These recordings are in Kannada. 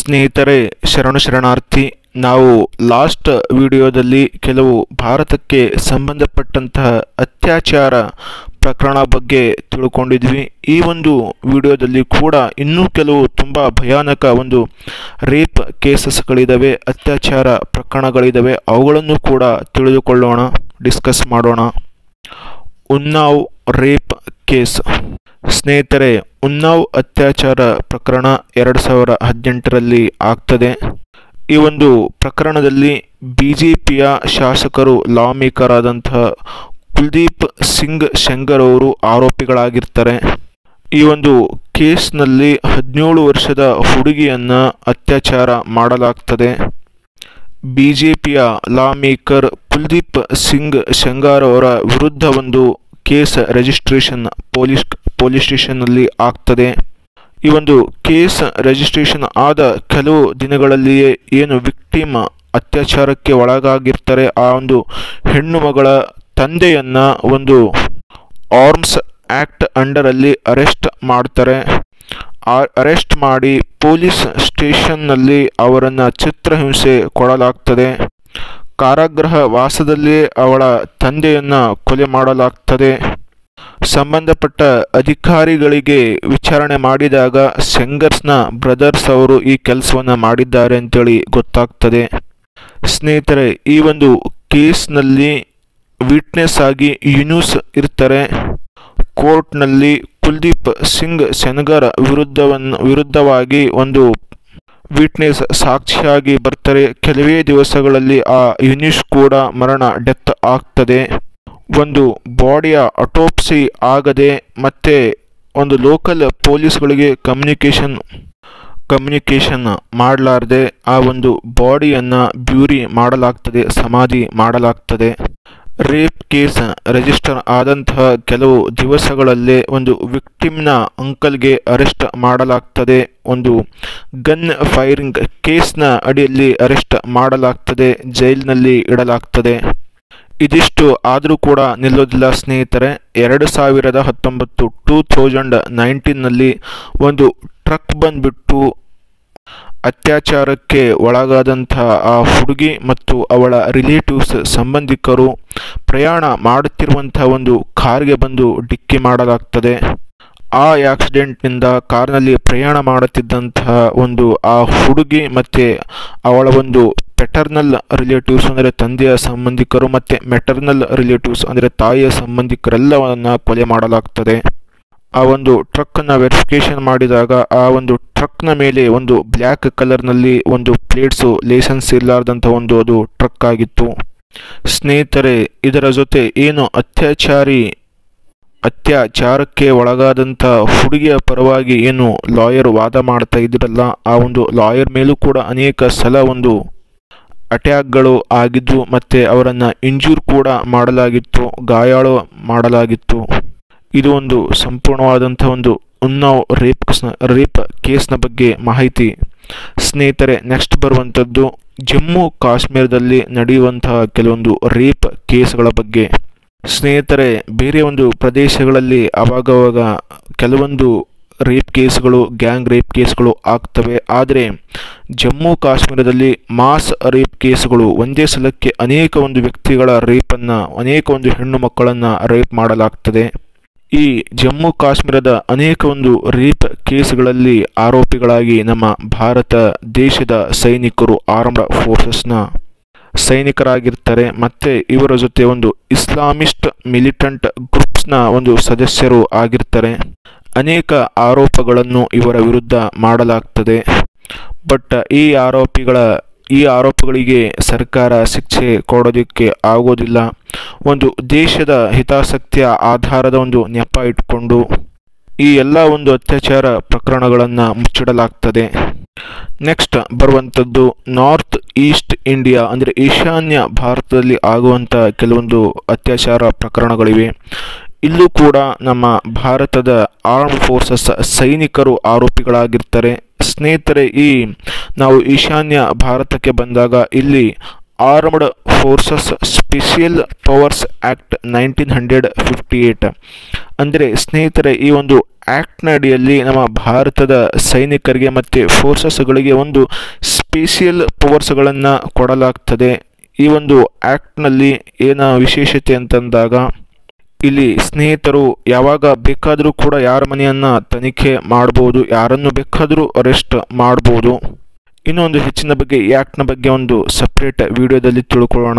ಸ್ನೇಹಿತರೆ ಶರಣು ಶರಣಾರ್ಥಿ ನಾವು ಲಾಸ್ಟ್ ವಿಡಿಯೋದಲ್ಲಿ ಕೆಲವು ಭಾರತಕ್ಕೆ ಸಂಬಂಧಪಟ್ಟಂತಹ ಅತ್ಯಾಚಾರ ಪ್ರಕರಣ ಬಗ್ಗೆ ತಿಳ್ಕೊಂಡಿದ್ವಿ ಈ ಒಂದು ವಿಡಿಯೋದಲ್ಲಿ ಕೂಡ ಇನ್ನೂ ಕೆಲವು ತುಂಬ ಭಯಾನಕ ಒಂದು ರೇಪ್ ಕೇಸಸ್ಗಳಿದ್ದಾವೆ ಅತ್ಯಾಚಾರ ಪ್ರಕರಣಗಳಿದ್ದಾವೆ ಅವುಗಳನ್ನು ಕೂಡ ತಿಳಿದುಕೊಳ್ಳೋಣ ಡಿಸ್ಕಸ್ ಮಾಡೋಣ ಉನ್ನಾವ್ ರೇಪ್ ಕೇಸ್ ಸ್ನೇಹಿತರೆ ಉನ್ನಾವ್ ಅತ್ಯಾಚಾರ ಪ್ರಕರಣ ಎರಡು ಸಾವಿರ ಹದಿನೆಂಟರಲ್ಲಿ ಆಗ್ತದೆ ಈ ಒಂದು ಪ್ರಕರಣದಲ್ಲಿ ಬಿ ಜೆ ಪಿಯ ಶಾಸಕರು ಲಾ ಮೇಕರ್ ಆದಂತಹ ಕುಲ್ದೀಪ್ ಸಿಂಗ್ ಶೆಂಗರ್ ಅವರು ಆರೋಪಿಗಳಾಗಿರ್ತಾರೆ ಈ ಒಂದು ಕೇಸ್ನಲ್ಲಿ ಹದಿನೇಳು ವರ್ಷದ ಹುಡುಗಿಯನ್ನು ಅತ್ಯಾಚಾರ ಮಾಡಲಾಗ್ತದೆ ಬಿ ಜೆ ಪಿಯ ಲಾ ಮೇಕರ್ ಕುಲ್ದೀಪ್ ಸಿಂಗ್ ಶೆಂಗಾರ್ ಅವರ ವಿರುದ್ಧ ಒಂದು ಕೇಸ್ ರಿಜಿಸ್ಟ್ರೇಷನ್ ಪೊಲೀಸ್ ಪೊಲೀಸ್ ಸ್ಟೇಷನ್ನಲ್ಲಿ ಆಗ್ತದೆ ಈ ಒಂದು ಕೇಸ್ ರಿಜಿಸ್ಟ್ರೇಷನ್ ಆದ ಕೆಲವು ದಿನಗಳಲ್ಲಿಯೇ ಏನು ವಿಕ್ಟಿಮ್ ಅತ್ಯಾಚಾರಕ್ಕೆ ಒಳಗಾಗಿರ್ತಾರೆ ಆ ಒಂದು ಹೆಣ್ಣು ಮಗಳ ತಂದೆಯನ್ನ ಒಂದು ಆರ್ಮ್ಸ್ ಆ್ಯಕ್ಟ್ ಅಂಡರಲ್ಲಿ ಅರೆಸ್ಟ್ ಮಾಡ್ತಾರೆ ಅರೆಸ್ಟ್ ಮಾಡಿ ಪೊಲೀಸ್ ಸ್ಟೇಷನ್ನಲ್ಲಿ ಅವರನ್ನು ಚಿತ್ರಹಿಂಸೆ ಕೊಡಲಾಗ್ತದೆ ಕಾರಾಗೃಹ ವಾಸದಲ್ಲಿ ಅವಳ ತಂದೆಯನ್ನು ಕೊಲೆ ಮಾಡಲಾಗ್ತದೆ ಸಂಬಂಧಪಟ್ಟ ಅಧಿಕಾರಿಗಳಿಗೆ ವಿಚಾರಣೆ ಮಾಡಿದಾಗ ಸೆಂಗರ್ಸ್ನ ಬ್ರದರ್ಸ್ ಅವರು ಈ ಕೆಲಸವನ್ನು ಮಾಡಿದ್ದಾರೆ ಅಂತೇಳಿ ಗೊತ್ತಾಗ್ತದೆ ಸ್ನೇಹಿತರೆ ಈ ಒಂದು ಕೇಸ್ನಲ್ಲಿ ವಿಟ್ನೆಸ್ ಆಗಿ ಯುನೂಸ್ ಇರ್ತಾರೆ ಕೋರ್ಟ್ನಲ್ಲಿ ಕುಲ್ದೀಪ್ ಸಿಂಗ್ ಸೆನ್ಗರ್ ವಿರುದ್ಧವನ್ನು ವಿರುದ್ಧವಾಗಿ ಒಂದು ವಿಟ್ನೆಸ್ ಸಾಕ್ಷಿಯಾಗಿ ಬರ್ತಾರೆ ಕೆಲವೇ ದಿವಸಗಳಲ್ಲಿ ಆ ಯುನಿಸ್ ಕೂಡ ಮರಣ ಡೆತ್ ಆಗ್ತದೆ ಒಂದು ಬಾಡಿಯ ಅಟೋಪ್ಸಿ ಆಗದೆ ಮತ್ತೆ ಒಂದು ಲೋಕಲ್ ಪೊಲೀಸ್ಗಳಿಗೆ ಕಮ್ಯುನಿಕೇಷನ್ ಕಮ್ಯುನಿಕೇಷನ್ ಮಾಡಲಾರ್ದೆ ಆ ಒಂದು ಬಾಡಿಯನ್ನು ಬ್ಯೂರಿ ಮಾಡಲಾಗ್ತದೆ ಸಮಾಧಿ ಮಾಡಲಾಗ್ತದೆ ರೇಪ್ ಕೇಸ್ ರಿಜಿಸ್ಟರ್ ಆದಂತಹ ಕೆಲವು ದಿವಸಗಳಲ್ಲೇ ಒಂದು ವಿಕ್ಟಿಮ್ನ ಅಂಕಲ್ಗೆ ಅರೆಸ್ಟ್ ಮಾಡಲಾಗ್ತದೆ ಒಂದು ಗನ್ ಫೈರಿಂಗ್ ಕೇಸ್ನ ಅಡಿಯಲ್ಲಿ ಅರೆಸ್ಟ್ ಮಾಡಲಾಗ್ತದೆ ಜೈಲಿನಲ್ಲಿ ಇಡಲಾಗ್ತದೆ ಇದಿಷ್ಟು ಆದರೂ ಕೂಡ ನಿಲ್ಲೋದಿಲ್ಲ ಸ್ನೇಹಿತರೆ ಎರಡು ಸಾವಿರದ ಹತ್ತೊಂಬತ್ತು ಟೂ ಥೌಸಂಡ್ ನೈನ್ಟೀನ್ನಲ್ಲಿ ಒಂದು ಟ್ರಕ್ ಬಂದ್ಬಿಟ್ಟು ಅತ್ಯಾಚಾರಕ್ಕೆ ಒಳಗಾದಂತಹ ಆ ಹುಡುಗಿ ಮತ್ತು ಅವಳ ರಿಲೇಟಿವ್ಸ್ ಸಂಬಂಧಿಕರು ಪ್ರಯಾಣ ಮಾಡುತ್ತಿರುವಂತಹ ಒಂದು ಕಾರ್ಗೆ ಬಂದು ಡಿಕ್ಕಿ ಮಾಡಲಾಗ್ತದೆ ಆ ಆಕ್ಸಿಡೆಂಟ್ನಿಂದ ಕಾರ್ನಲ್ಲಿ ಪ್ರಯಾಣ ಮಾಡುತ್ತಿದ್ದಂತಹ ಒಂದು ಆ ಹುಡುಗಿ ಮತ್ತು ಅವಳ ಒಂದು ಪೆಟರ್ನಲ್ ರಿಲೇಟಿವ್ಸ್ ಅಂದರೆ ತಂದೆಯ ಸಂಬಂಧಿಕರು ಮತ್ತು ಮೆಟರ್ನಲ್ ರಿಲೇಟಿವ್ಸ್ ಅಂದರೆ ತಾಯಿಯ ಸಂಬಂಧಿಕರೆಲ್ಲವನ್ನು ಕೊಲೆ ಮಾಡಲಾಗ್ತದೆ ಆ ಒಂದು ಟ್ರಕ್ಕನ್ನು ವೆರಿಫಿಕೇಶನ್ ಮಾಡಿದಾಗ ಆ ಒಂದು ಟ್ರಕ್ನ ಮೇಲೆ ಒಂದು ಬ್ಲ್ಯಾಕ್ ಕಲರ್ನಲ್ಲಿ ಒಂದು ಪ್ಲೇಟ್ಸು ಲೈಸೆನ್ಸ್ ಇರಲಾರ್ದಂಥ ಒಂದು ಅದು ಟ್ರಕ್ ಆಗಿತ್ತು ಸ್ನೇಹಿತರೆ ಇದರ ಜೊತೆ ಏನು ಅತ್ಯಾಚಾರಿ ಅತ್ಯಾಚಾರಕ್ಕೆ ಒಳಗಾದಂಥ ಹುಡುಗಿಯ ಪರವಾಗಿ ಏನು ಲಾಯರ್ ವಾದ ಮಾಡ್ತಾ ಇದ್ರಲ್ಲ ಆ ಒಂದು ಲಾಯರ್ ಮೇಲೂ ಕೂಡ ಅನೇಕ ಸಲ ಒಂದು ಅಟ್ಯಾಕ್ಗಳು ಆಗಿದ್ದು ಮತ್ತು ಅವರನ್ನು ಇಂಜೂರ್ ಕೂಡ ಮಾಡಲಾಗಿತ್ತು ಗಾಯಾಳು ಮಾಡಲಾಗಿತ್ತು ಇದು ಒಂದು ಸಂಪೂರ್ಣವಾದಂಥ ಒಂದು ಉನ್ನಾವ್ ರೇಪ್ ರೇಪ್ ಕೇಸ್ನ ಬಗ್ಗೆ ಮಾಹಿತಿ ಸ್ನೇಹಿತರೆ ನೆಕ್ಸ್ಟ್ ಬರುವಂಥದ್ದು ಜಮ್ಮು ಕಾಶ್ಮೀರದಲ್ಲಿ ನಡೆಯುವಂತಹ ಕೆಲವೊಂದು ರೇಪ್ ಕೇಸ್ಗಳ ಬಗ್ಗೆ ಸ್ನೇಹಿತರೆ ಬೇರೆ ಒಂದು ಪ್ರದೇಶಗಳಲ್ಲಿ ಅವಾಗವಾಗ ಕೆಲವೊಂದು ರೇಪ್ ಕೇಸ್ಗಳು ಗ್ಯಾಂಗ್ ರೇಪ್ ಕೇಸ್ಗಳು ಆಗ್ತವೆ ಆದರೆ ಜಮ್ಮು ಕಾಶ್ಮೀರದಲ್ಲಿ ಮಾಸ್ ರೇಪ್ ಕೇಸ್ಗಳು ಒಂದೇ ಸಲಕ್ಕೆ ಅನೇಕ ಒಂದು ವ್ಯಕ್ತಿಗಳ ರೇಪನ್ನು ಅನೇಕ ಒಂದು ಹೆಣ್ಣು ಮಕ್ಕಳನ್ನು ರೇಪ್ ಮಾಡಲಾಗ್ತದೆ ಈ ಜಮ್ಮು ಕಾಶ್ಮೀರದ ಅನೇಕ ಒಂದು ರೇಪ್ ಕೇಸ್ಗಳಲ್ಲಿ ಆರೋಪಿಗಳಾಗಿ ನಮ್ಮ ಭಾರತ ದೇಶದ ಸೈನಿಕರು ಆರ್ಮ್ಡ್ ಫೋರ್ಸಸ್ನ ಸೈನಿಕರಾಗಿರ್ತಾರೆ ಮತ್ತು ಇವರ ಜೊತೆ ಒಂದು ಇಸ್ಲಾಮಿಸ್ಟ್ ಮಿಲಿಟಂಟ್ ಗ್ರೂಪ್ಸ್ನ ಒಂದು ಸದಸ್ಯರು ಆಗಿರ್ತಾರೆ ಅನೇಕ ಆರೋಪಗಳನ್ನು ಇವರ ವಿರುದ್ಧ ಮಾಡಲಾಗ್ತದೆ ಬಟ್ ಈ ಆರೋಪಿಗಳ ಈ ಆರೋಪಗಳಿಗೆ ಸರ್ಕಾರ ಶಿಕ್ಷೆ ಕೊಡೋದಕ್ಕೆ ಆಗೋದಿಲ್ಲ ಒಂದು ದೇಶದ ಹಿತಾಸಕ್ತಿಯ ಆಧಾರದ ಒಂದು ನೆಪ ಇಟ್ಕೊಂಡು ಈ ಎಲ್ಲ ಒಂದು ಅತ್ಯಾಚಾರ ಪ್ರಕರಣಗಳನ್ನು ಮುಚ್ಚಿಡಲಾಗ್ತದೆ ನೆಕ್ಸ್ಟ್ ಬರುವಂಥದ್ದು ನಾರ್ತ್ ಈಸ್ಟ್ ಇಂಡಿಯಾ ಅಂದರೆ ಈಶಾನ್ಯ ಭಾರತದಲ್ಲಿ ಆಗುವಂಥ ಕೆಲವೊಂದು ಅತ್ಯಾಚಾರ ಪ್ರಕರಣಗಳಿವೆ ಇಲ್ಲೂ ಕೂಡ ನಮ್ಮ ಭಾರತದ ಆರ್ಮ್ ಫೋರ್ಸಸ್ ಸೈನಿಕರು ಆರೋಪಿಗಳಾಗಿರ್ತಾರೆ ಸ್ನೇಹಿತರೆ ಈ ನಾವು ಈಶಾನ್ಯ ಭಾರತಕ್ಕೆ ಬಂದಾಗ ಇಲ್ಲಿ armed forces special powers act nineteen hundred fifty eight ಅಂದರೆ ಸ್ನೇಹಿತರೆ ಈ ಒಂದು ಆ್ಯಕ್ಟ್ನ ಅಡಿಯಲ್ಲಿ ನಮ್ಮ ಭಾರತದ ಸೈನಿಕರಿಗೆ ಮತ್ತು ಫೋರ್ಸಸ್ಗಳಿಗೆ ಒಂದು ಸ್ಪೆಷಿಯಲ್ ಪವರ್ಸ್ಗಳನ್ನು ಕೊಡಲಾಗ್ತದೆ ಈ ಒಂದು ಆ್ಯಕ್ಟ್ನಲ್ಲಿ ಏನ ವಿಶೇಷತೆ ಅಂತಂದಾಗ ಇಲ್ಲಿ ಸ್ನೇಹಿತರು ಯಾವಾಗ ಬೇಕಾದರೂ ಕೂಡ ಯಾರ ಮನೆಯನ್ನು ತನಿಖೆ ಮಾಡ್ಬೋದು ಯಾರನ್ನು ಬೇಕಾದರೂ ಅರೆಸ್ಟ್ ಮಾಡ್ಬೋದು ಇನ್ನೊಂದು ಹೆಚ್ಚಿನ ಬಗ್ಗೆ ಈ ಆ್ಯಕ್ಟ್ನ ಬಗ್ಗೆ ಒಂದು ಸಪ್ರೇಟ್ ವಿಡಿಯೋದಲ್ಲಿ ತಿಳ್ಕೊಳ್ಳೋಣ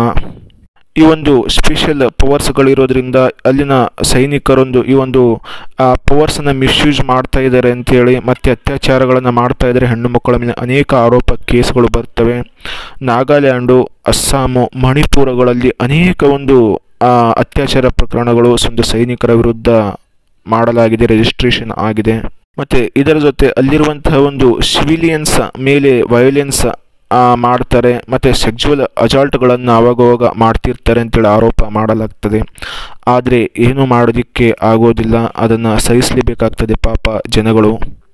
ಈ ಒಂದು ಸ್ಪೆಷಲ್ ಪವರ್ಸ್ಗಳಿರೋದ್ರಿಂದ ಅಲ್ಲಿನ ಸೈನಿಕರೊಂದು ಈ ಒಂದು ಪವರ್ಸನ್ನು ಮಿಸ್ಯೂಸ್ ಮಾಡ್ತಾ ಇದ್ದಾರೆ ಅಂತೇಳಿ ಮತ್ತು ಅತ್ಯಾಚಾರಗಳನ್ನು ಮಾಡ್ತಾ ಇದ್ದಾರೆ ಹೆಣ್ಣು ಮಕ್ಕಳ ಮೇಲೆ ಅನೇಕ ಆರೋಪ ಕೇಸ್ಗಳು ಬರ್ತವೆ ನಾಗಾಲ್ಯಾಂಡು ಅಸ್ಸಾಮು ಮಣಿಪುರಗಳಲ್ಲಿ ಅನೇಕ ಒಂದು ಅತ್ಯಾಚಾರ ಪ್ರಕರಣಗಳು ಒಂದು ಸೈನಿಕರ ವಿರುದ್ಧ ಮಾಡಲಾಗಿದೆ ರಿಜಿಸ್ಟ್ರೇಷನ್ ಆಗಿದೆ ಮತ್ತು ಇದರ ಜೊತೆ ಅಲ್ಲಿರುವಂತಹ ಒಂದು ಸಿವಿಲಿಯನ್ಸ್ ಮೇಲೆ ವಯೋಲೆನ್ಸ್ ಮಾಡ್ತಾರೆ ಮತ್ತು ಸೆಕ್ಸುವಲ್ ಅಜಾಲ್ಟ್ಗಳನ್ನು ಅವಾಗವಾಗ ಮಾಡ್ತಿರ್ತಾರೆ ಅಂತೇಳಿ ಆರೋಪ ಮಾಡಲಾಗ್ತದೆ ಆದರೆ ಏನು ಮಾಡೋದಕ್ಕೆ ಆಗೋದಿಲ್ಲ ಅದನ್ನು ಸಹಿಸಲೇಬೇಕಾಗ್ತದೆ ಪಾಪ ಜನಗಳು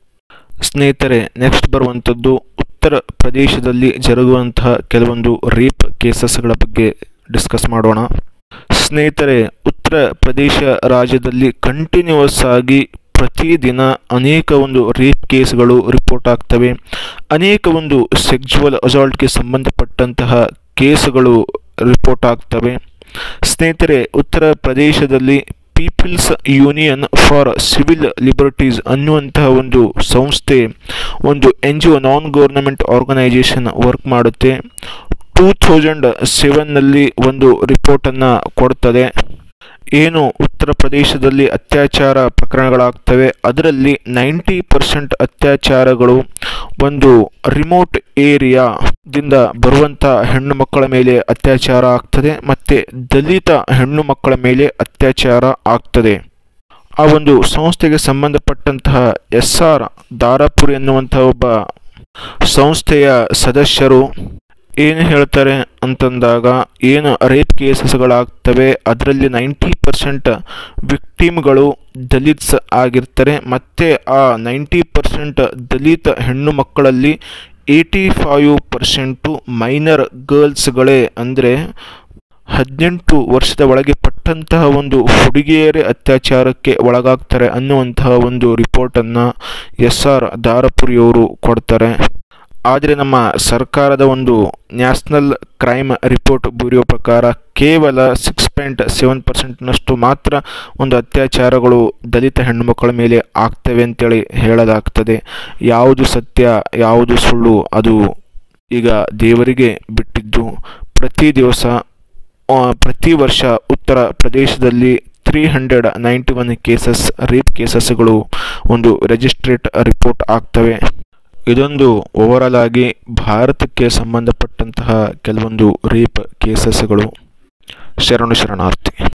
ಸ್ನೇಹಿತರೆ ನೆಕ್ಸ್ಟ್ ಬರುವಂಥದ್ದು ಉತ್ತರ ಪ್ರದೇಶದಲ್ಲಿ ಜರುಗುವಂತಹ ಕೆಲವೊಂದು ರೇಪ್ ಕೇಸಸ್ಗಳ ಬಗ್ಗೆ ಡಿಸ್ಕಸ್ ಮಾಡೋಣ ಸ್ನೇಹಿತರೆ ಉತ್ತರ ಪ್ರದೇಶ ರಾಜ್ಯದಲ್ಲಿ ಕಂಟಿನ್ಯೂಸ್ ಆಗಿ ಪ್ರತಿದಿನ ಅನೇಕ ಒಂದು ರೇಪ್ ಕೇಸ್ಗಳು ರಿಪೋರ್ಟ್ ಆಗ್ತವೆ ಅನೇಕ ಒಂದು ಸೆಕ್ಸುವಲ್ ಅಸಾಲ್ಟ್ಗೆ ಸಂಬಂಧಪಟ್ಟಂತಹ ಕೇಸ್ಗಳು ರಿಪೋರ್ಟ್ ಆಗ್ತವೆ ಸ್ನೇಹಿತರೆ ಉತ್ತರ ಪ್ರದೇಶದಲ್ಲಿ people's union for civil liberties ಅನ್ನುವಂತಹ ಒಂದು ಸಂಸ್ಥೆ ಒಂದು N G O non government organisation work ಮಾಡುತ್ತೆ ಟೂ ಥೌಸಂಡ್ ಸೆವೆನ್ನಲ್ಲಿ ಒಂದು ರಿಪೋರ್ಟನ್ನು ಕೊಡ್ತದೆ ಏನು ಉತ್ತರ ಪ್ರದೇಶದಲ್ಲಿ ಅತ್ಯಾಚಾರ ಪ್ರಕರಣಗಳಾಗ್ತವೆ ಅದರಲ್ಲಿ ನೈಂಟಿ ಪರ್ಸೆಂಟ್ ಅತ್ಯಾಚಾರಗಳು ಒಂದು ರಿಮೋಟ್ ಏರಿಯಾದಿಂದ ಬರುವಂಥ ಹೆಣ್ಣು ಮಕ್ಕಳ ಮೇಲೆ ಅತ್ಯಾಚಾರ ಆಗ್ತದೆ ಮತ್ತು ದಲಿತ ಹೆಣ್ಣು ಮಕ್ಕಳ ಮೇಲೆ ಅತ್ಯಾಚಾರ ಆಗ್ತದೆ ಆ ಒಂದು ಸಂಸ್ಥೆಗೆ ಸಂಬಂಧಪಟ್ಟಂತಹ ಎಸ್ ಆರ್ ದಾರಾಪುರಿ ಎನ್ನುವಂಥ ಒಬ್ಬ ಸಂಸ್ಥೆಯ ಸದಸ್ಯರು ಏನು ಹೇಳ್ತಾರೆ ಅಂತಂದಾಗ ಏನು ರೇಪ್ ಕೇಸಸ್ಗಳಾಗ್ತವೆ ಅದರಲ್ಲಿ ನೈಂಟಿ ಪರ್ಸೆಂಟ್ ವಿಕ್ಟಿಮ್ಗಳು ದಲಿತ್ಸ್ ಆಗಿರ್ತಾರೆ ಮತ್ತು ಆ ನೈಂಟಿ ಪರ್ಸೆಂಟ್ ದಲಿತ ಹೆಣ್ಣು ಮಕ್ಕಳಲ್ಲಿ ಏಯ್ಟಿ ಫೈವ್ ಪರ್ಸೆಂಟು ಮೈನರ್ ಗರ್ಲ್ಸ್ಗಳೇ ಅಂದರೆ ಹದಿನೆಂಟು ವರ್ಷದ ಒಳಗೆ ಪಟ್ಟಂತಹ ಒಂದು ಹುಡುಗಿಯರೇ ಅತ್ಯಾಚಾರಕ್ಕೆ ಒಳಗಾಗ್ತಾರೆ ಅನ್ನುವಂತಹ ಒಂದು ರಿಪೋರ್ಟನ್ನು ಎಸ್ ಆರ್ ದಾರಪುರಿಯವರು ಕೊಡ್ತಾರೆ ಆದರೆ ನಮ್ಮ ಸರ್ಕಾರದ ಒಂದು ನ್ಯಾಷನಲ್ ಕ್ರೈಮ್ ರಿಪೋರ್ಟ್ ಬ್ಯೂರೋ ಪ್ರಕಾರ ಕೇವಲ ಸಿಕ್ಸ್ ಪಾಯಿಂಟ್ ಸೆವೆನ್ ಪರ್ಸೆಂಟ್ನಷ್ಟು ಮಾತ್ರ ಒಂದು ಅತ್ಯಾಚಾರಗಳು ದಲಿತ ಹೆಣ್ಣುಮಕ್ಕಳ ಮೇಲೆ ಆಗ್ತವೆ ಅಂತೇಳಿ ಹೇಳಲಾಗ್ತದೆ ಯಾವುದು ಸತ್ಯ ಯಾವುದು ಸುಳ್ಳು ಅದು ಈಗ ದೇವರಿಗೆ ಬಿಟ್ಟಿದ್ದು ಪ್ರತಿ ದಿವಸ ಪ್ರತಿ ವರ್ಷ ಉತ್ತರ ಪ್ರದೇಶದಲ್ಲಿ three hundred ninety one cases rape ಕೇಸಸ್ಗಳು ಒಂದು ರಿಜಿಸ್ಟ್ರೇಟ್ ರಿಪೋರ್ಟ್ ಆಗ್ತವೆ ಇದೊಂದು ಓವರಾಲ್ ಆಗಿ ಭಾರತಕ್ಕೆ ಸಂಬಂಧಪಟ್ಟಂತಹ ಕೆಲವೊಂದು ರೇಪ್ ಕೇಸಸ್ಗಳು ಶರಣು ಶರಣಾರ್ಥಿ